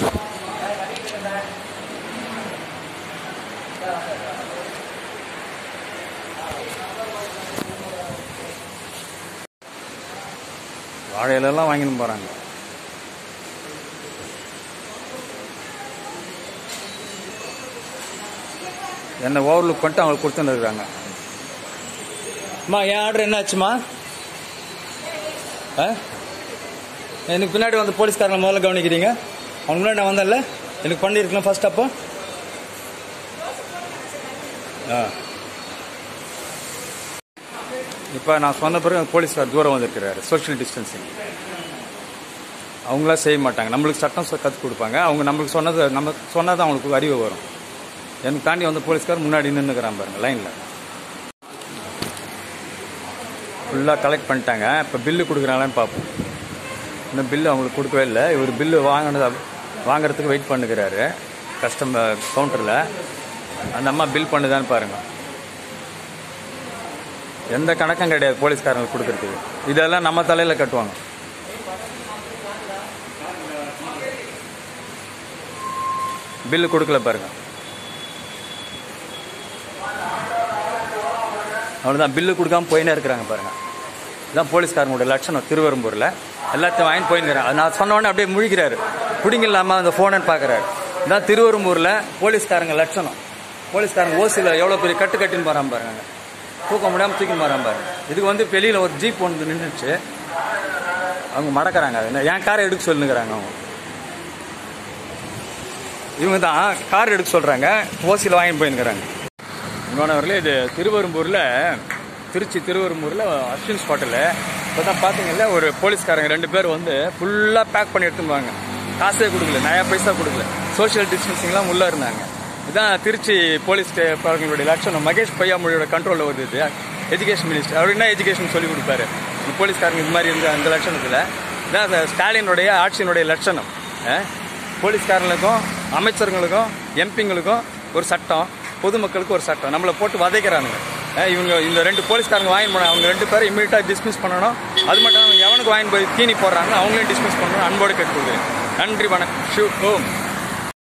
வாழை இலையெல்லாம் வாங்கின்னு போகிறாங்க என்ன ஓவர்லுக் பண்ணிட்டு அவங்களுக்கு கொடுத்துன்னு இருக்காங்க அம்மா என் ஆர்டர் என்ன ஆச்சுமா ஆ எனக்கு பின்னாடி வந்து போலீஸ்காரங்க முதல்ல கவனிக்கிறீங்க அவங்க முன்னாடி நான் வந்தேன்ல எனக்கு பண்ணியிருக்கலாம் ஃபர்ஸ்ட் அப்போ ஆ இப்போ நான் சொன்ன பிறகு அந்த போலீஸ்கார் தூரம் வந்திருக்கிறாரு சோஷியல் டிஸ்டன்சிங் அவங்களாம் செய்ய மாட்டாங்க நம்மளுக்கு சட்டம் சொ- கற்றுக் கொடுப்பாங்க அவங்க நம்மளுக்கு சொன்னது நம்ம சொன்னது அவங்களுக்கு அறிவு வரும் எனக்கு தாண்டி வந்த போலீஸ்கார் முன்னாடி நின்றுக்கிறான் பாருங்க லைனில் ஃபுல்லாக கலெக்ட் பண்ணிட்டாங்க இப்போ பில்லு கொடுக்குறாங்களான்னு பார்ப்போம் இன்னும் பில்லு அவங்களுக்கு கொடுக்கவே இல்லை இவர் பில்லு வாங்கினது வாங்குறதுக்கு வெயிட் பண்ணுகிறாரு கஸ்டமர் கவுண்டரில் அந்த அம்மா பில் பண்ணுதான்னு பாருங்க எந்த கணக்கும் கிடையாது போலீஸ்காரங்களுக்கு கொடுக்கறதுக்கு இதெல்லாம் நம்ம தலையில் கட்டுவாங்க பில்லு கொடுக்கல பாருங்க அவ்வளோதான் பில்லு கொடுக்காம போயினே இருக்கிறாங்க பாருங்க இதான் போலீஸ்காரங்களோட லட்சணம் திருவெரும்பூரில் எல்லாத்தையும் வாங்கி போயிருக்கிறாங்க அது நான் சொன்ன உடனே அப்படியே முழிக்கிறாரு பிடிங்க இல்லாமல் அந்த ஃபோனை பார்க்குறாரு இதான் திருவெரும்பூரில் போலீஸ்காரங்க லட்சணம் போலீஸ்காரங்க ஓசியில் எவ்வளோ பெரிய கட்டு கட்டின்னு போகிறான் பாருங்க தூக்க முடியாமல் தூக்கின்னு போகிறான் பாருங்க இதுக்கு வந்து வெளியில் ஒரு ஜீப் வந்து நின்றுச்சு அவங்க மடக்கிறாங்க அது என்ன, என் காரை எடுக்க சொல்லுங்கிறாங்க அவங்க இவங்க தான் கார் எடுக்க சொல்கிறாங்க ஓசியில் வாங்கி போயிருக்கிறாங்க இன்னொன்னவர்களே இது திருவெரும்பூரில் திருச்சி திருவெரும்பூரில் அஸ்வின் ஸ்பாட்டில் இப்போ தான் பார்த்தீங்கல்ல ஒரு போலீஸ்காரங்க ரெண்டு பேர் வந்து ஃபுல்லாக பேக் பண்ணி எடுத்துன்னு வாங்க காசே கொடுக்கல நயா பைசா கொடுக்கல சோஷியல் டிஸ்டன்சிங்லாம் உள்ளே இருந்தாங்க இதான் திருச்சி போலீஸ் அவர்களுடைய லட்சணம் மகேஷ் பொய்யாமொழியோட கண்ட்ரோலில் வருது இது எஜுகேஷன் மினிஸ்டர் அவர் என்ன எஜுகேஷன் சொல்லி கொடுப்பாரு இந்த போலீஸ்காரங்க இது மாதிரி இருந்த அந்த லட்சணத்தில் இதான் அந்த ஸ்டாலினுடைய ஆட்சியினுடைய லட்சணம் அஹ்? போலீஸ்காரங்களுக்கும் அமைச்சர்களுக்கும் எம்பிங்களுக்கும் ஒரு சட்டம் பொதுமக்களுக்கு ஒரு சட்டம் நம்மளை போட்டு வதைக்கிறானுங்க அஹ் இவங்க இந்த ரெண்டு போலீஸ்காரங்க வாங்கி போன அவங்க ரெண்டு பேரும் இமீடியட்டாக டிஸ்மிஸ் பண்ணணும் அது மட்டும் இல்லாம எவனுக்கு வாங்கி போய் தீனி போடுறாங்க அவங்களையும் டிஸ்மிஸ் பண்ணணும் அன்போடு கேட்டுக்கொள்கிறேன் நன்றி வணக்கம் ஷூ ஓம்